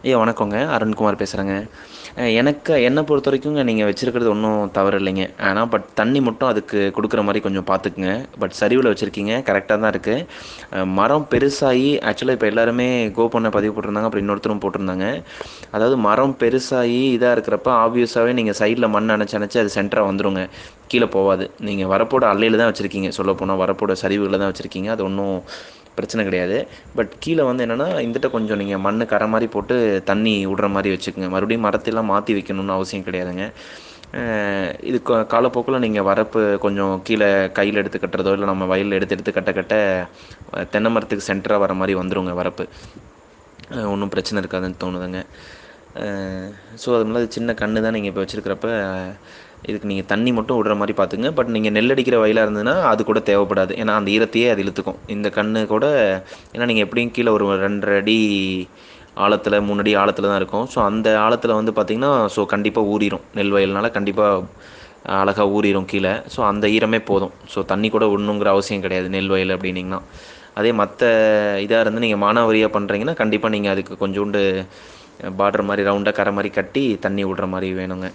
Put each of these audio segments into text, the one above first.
ஐயா வணக்கங்க அருண்குமார் பேசுகிறேங்க எனக்கு என்னை பொறுத்த வரைக்குங்க நீங்கள் வச்சுருக்கிறது ஒன்றும் தவறு இல்லைங்க ஆனால் பட் தண்ணி மட்டும் அதுக்கு கொடுக்குற மாதிரி கொஞ்சம் பார்த்துக்குங்க பட் சரிவில் வச்சுருக்கீங்க கரெக்டாக தான் இருக்குது மரம் பெருசாகி ஆக்சுவலாக இப்போ எல்லாருமே கோ பண்ண பதிவு போட்டிருந்தாங்க அப்புறம் இன்னொருத்தரும் போட்டிருந்தாங்க அதாவது மரம் பெருசாகி இதாக இருக்கிறப்ப ஆப்வியஸாகவே நீங்கள் சைடில் மண் அணைச்சி அணைச்சி அது சென்டராக வந்துருங்க கீழே போகாது நீங்கள் வரப்போட அல்லையில் தான் வச்சுருக்கீங்க சொல்லப்போனால் வரப்போட சரிவுகளில் தான் வச்சுருக்கீங்க அது ஒன்றும் பிரச்சனை கிடையாது பட் கீழே வந்து என்னென்னா இந்துட்ட கொஞ்சம் நீங்கள் மண் கரை மாதிரி போட்டு தண்ணி விடுற மாதிரி வச்சுக்கோங்க மறுபடியும் மரத்தையெல்லாம் மாற்றி வைக்கணும்னு அவசியம் கிடையாதுங்க அஹ் இது கா- காலப்போக்கில் நீங்கள் வரப்பு கொஞ்சம் கீழே கையில் எடுத்து கட்டுறதோ இல்லை நம்ம வயலில் எடுத்து எடுத்து கட்ட கட்ட அஹ் தென்னை மரத்துக்கு சென்டராக வர மாதிரி வந்துருங்க வரப்பு ஒன்றும் பிரச்சனை இருக்காதுன்னு தோணுதுங்க ஸோ அது மாதிரி சின்ன கன்று தான் நீங்கள் இப்போ வச்சுருக்கிறப்ப இதுக்கு நீங்கள் தண்ணி மட்டும் விடுற மாதிரி பார்த்துங்க பட் நீங்கள் நெல் அடிக்கிற வயலாக இருந்ததுன்னா அது கூட தேவைப்படாது ஏன்னா அந்த ஈரத்தையே அது இழுத்துக்கும் இந்த கன்று கூட ஏன்னா நீங்கள் எப்படியும் கீழே ஒரு ரெண்டரை அடி ஆழத்தில் மூணு அடி ஆழத்தில் தான் இருக்கும் ஸோ அந்த ஆழத்தில் வந்து பார்த்திங்கன்னா ஸோ கண்டிப்பாக ஊறிடும் நெல் வயல்னால கண்டிப்பாக அழகாக ஊறிடும் கீழே ஸோ அந்த ஈரமே போதும் ஸோ தண்ணி கூட விடணுங்கிற அவசியம் கிடையாது நெல் வயல் அப்படின்னிங்கன்னா அதே மற்ற இதாக இருந்து நீங்கள் மானாவரியாக பண்ணுறீங்கன்னா கண்டிப்பாக நீங்கள் அதுக்கு கொஞ்சோண்டு பார்டர் மாதிரி ரவுண்டாக கரை மாதிரி கட்டி தண்ணி விடுற மாதிரி வேணுங்க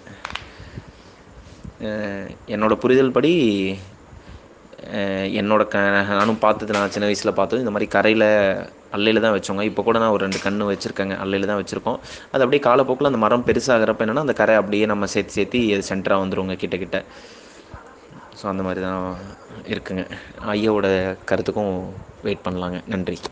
அஹ் என்னோட புரிதல் படி அஹ் என்னோட க நானும் பார்த்தது நான் சின்ன வயசில் பார்த்தது இந்த மாதிரி கரையில் அல்லையில் தான் வச்சோங்க இப்போ கூட நான் ஒரு ரெண்டு கன்று வச்சுருக்கேங்க அல்லையில் தான் வச்சுருக்கோம் அது அப்படியே காலப்போக்கில் அந்த மரம் பெருசாகிறப்ப என்னென்னா அந்த கரை அப்படியே நம்ம சேர்த்து சேர்த்து அது சென்டராக வந்துருங்க கிட்ட கிட்ட ஸோ அந்த மாதிரி தான் இருக்குங்க ஐயாவோட கருத்துக்கும் வெயிட் பண்ணலாங்க நன்றி